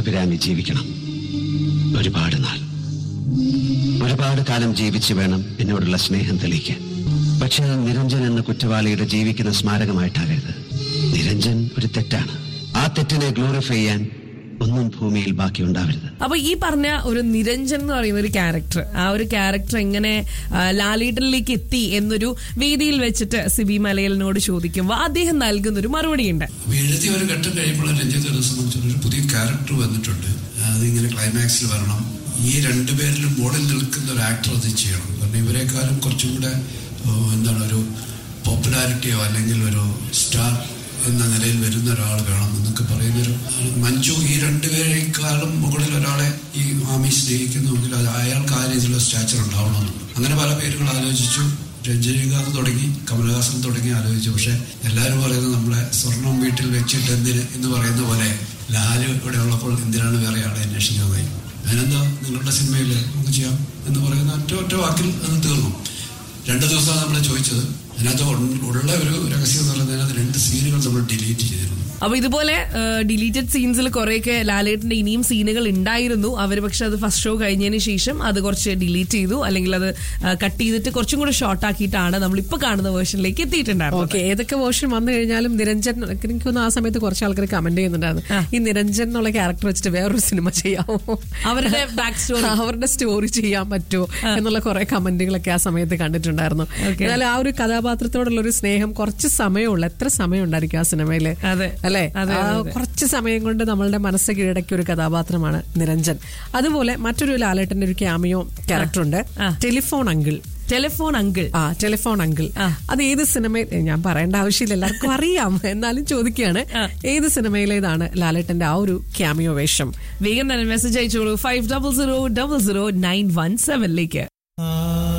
അഭിരാമി ജീവിക്കണം ഒരുപാട് നാൾ ഒരുപാട് കാലം ജീവിച്ച് വേണം എന്നോടുള്ള സ്നേഹം തെളിയിക്കാൻ പക്ഷെ അത് നിരഞ്ജൻ എന്ന കുറ്റവാളിയുടെ ജീവിക്കുന്ന സ്മാരകമായിട്ടാകരുത് നിരഞ്ജൻ ഒരു തെറ്റാണ് ആ തെറ്റിനെ ഗ്ലോറിഫൈ ചെയ്യാൻ ഒന്നും ഭൂമിയിൽ ബാക്കി ഉണ്ടാവരുത് അപ്പൊ ഈ പറഞ്ഞ ഒരു നിരഞ്ജൻ എന്ന് പറയുന്ന ഒരു ക്യാരക്ടർ ആ ഒരു ക്യാരക്ടർ എങ്ങനെ ആ, ലാലേട്ടനിലേക്ക് എത്തി എന്നൊരു വേദിയിൽ വെച്ചിട്ട് സിബി മലയലിനോട് ചോദിക്കുമ്പോൾ അദ്ദേഹം നൽകുന്ന ഒരു മറുപടിയുണ്ട് അപ്പൊ എഴുതിയ ഒരു ഘട്ടം കഴിയുമ്പോൾ രഞ്ജിത്തിനെ സംബന്ധിച്ചുള്ള ഒരു പുതിയ ക്യാരക്ടർ വന്നിട്ടുണ്ട് അതിങ്ങനെ ക്ലൈമാക്സിൽ വരണം ഈ രണ്ടുപേരിലും മോളിൽ നിൽക്കുന്ന ഒരു ആക്ടർ അത് ചെയ്യണം കാരണം ഇവരെക്കാളും കുറച്ചും കൂടെ ഓ, എന്താണ് ഒരു പോപ്പുലാരിറ്റിയോ അല്ലെങ്കിൽ ഒരു സ്റ്റാർ എന്ന നിലയിൽ വരുന്ന ഒരാൾ വേണം എന്നൊക്കെ പറയുന്നൊരു മഞ്ജു ഈ രണ്ടുപേരെക്കാളും മുകളിൽ ഒരാളെ ഈ ആമി സ്നേഹിക്കുന്നുവെങ്കിൽ അത് അയാൾക്ക് ആ രീതിയിലുള്ള സ്റ്റാച്ചർ ഉണ്ടാവണമെന്നുണ്ട് അങ്ങനെ പല പേരുകൾ ആലോചിച്ചു രഞ്ജനീകാന്ത് തുടങ്ങി കമലഹാസൻ തുടങ്ങി ആലോചിച്ചു പക്ഷെ എല്ലാവരും പറയുന്നത് നമ്മളെ സ്വർണം വീട്ടിൽ വെച്ചിട്ട് എന്തിന് എന്ന് പറയുന്ന പോലെ ലാല് ഇവിടെ ഉള്ളപ്പോൾ എന്തിനാണ് വേറെ ആളെ അന്വേഷിക്കുന്നത് അതിനെന്താ നിങ്ങളുടെ സിനിമയിൽ നമുക്ക് ചെയ്യാം എന്ന് പറയുന്ന ഒറ്റ ഒറ്റ വാക്കിൽ അത് തീർന്നു രണ്ട് ദിവസമാണ് നമ്മൾ ചോദിച്ചത് അതിനകത്ത് ഉൾ- ഉള്ള ഒരു രഹസ്യം എന്ന് പറയുന്നത് അതിനകത്ത് രണ്ട് സീനുകൾ നമ്മൾ ഡിലീറ്റ് ചെയ്തിരുന്നു അപ്പൊ ഇതുപോലെ ഡിലീറ്റഡ് സീൻസിൽ കുറെയൊക്കെ ലാലേട്ടന്റെ ഇനിയും സീനുകൾ ഉണ്ടായിരുന്നു അവർ പക്ഷെ അത് ഫസ്റ്റ് ഷോ കഴിഞ്ഞതിന് ശേഷം അത് കുറച്ച് ഡിലീറ്റ് ചെയ്തു അല്ലെങ്കിൽ അത് കട്ട് ചെയ്തിട്ട് കുറച്ചും കൂടെ ഷോർട്ട് ആക്കിയിട്ടാണ് നമ്മൾ ഇപ്പൊ കാണുന്ന വേർഷനിലേക്ക് എത്തിയിട്ടുണ്ടായിരുന്നത് ഓക്കെ ഏതൊക്കെ വേർഷൻ വന്നു കഴിഞ്ഞാലും നിരഞ്ജൻ എനിക്ക് തോന്നുന്നു ആ സമയത്ത് കുറച്ച് ആൾക്കാർ കമന്റ് ചെയ്യുന്നുണ്ടായിരുന്നു ഈ നിരഞ്ജൻ എന്നുള്ള ക്യാരക്ടർ വെച്ചിട്ട് വേറൊരു സിനിമ ചെയ്യാമോ അവരുടെ back story. അവരുടെ സ്റ്റോറി ചെയ്യാൻ പറ്റുമോ എന്നുള്ള കുറെ കമന്റുകളൊക്കെ ആ സമയത്ത് കണ്ടിട്ടുണ്ടായിരുന്നു Okay. എന്നാൽ ആ ഒരു കഥാപാത്രത്തോടുള്ള ഒരു സ്നേഹം കുറച്ച് സമയമുള്ള എത്ര സമയം ഉണ്ടായിരിക്കും ആ സിനിമയില് അതെ. അല്ലെ അതെ, ആ അതെ, അതെ. കുറച്ച് സമയം കൊണ്ട് നമ്മളുടെ മനസ്സ് കീഴടക്കിയ ഒരു കഥാപാത്രമാണ് നിരഞ്ജൻ അതുപോലെ മറ്റൊരു ലാലേട്ടന്റെ ഒരു ക്യാമിയോ ക്യാരക്ടർ ഉണ്ട് ആ. ടെലിഫോൺ അങ്കിൾ ടെലിഫോൺ അങ്കിൾ ആ ടെലിഫോൺ അങ്കിൾ ആ. അത് ഏത് സിനിമയിൽ ഞാൻ പറയേണ്ട ആവശ്യമില്ല എല്ലാവർക്കും അറിയാം എന്നാലും ചോദിക്കുകയാണ് ആ. ഏത് സിനിമയിലേതാണ് ലാലേട്ടന്റെ ആ ഒരു ക്യാമിയോ വേഷം വേഗം തന്നെ മെസ്സേജ് അയച്ചോളൂ five double zero double zero nine one സെവനിലേക്ക് ആ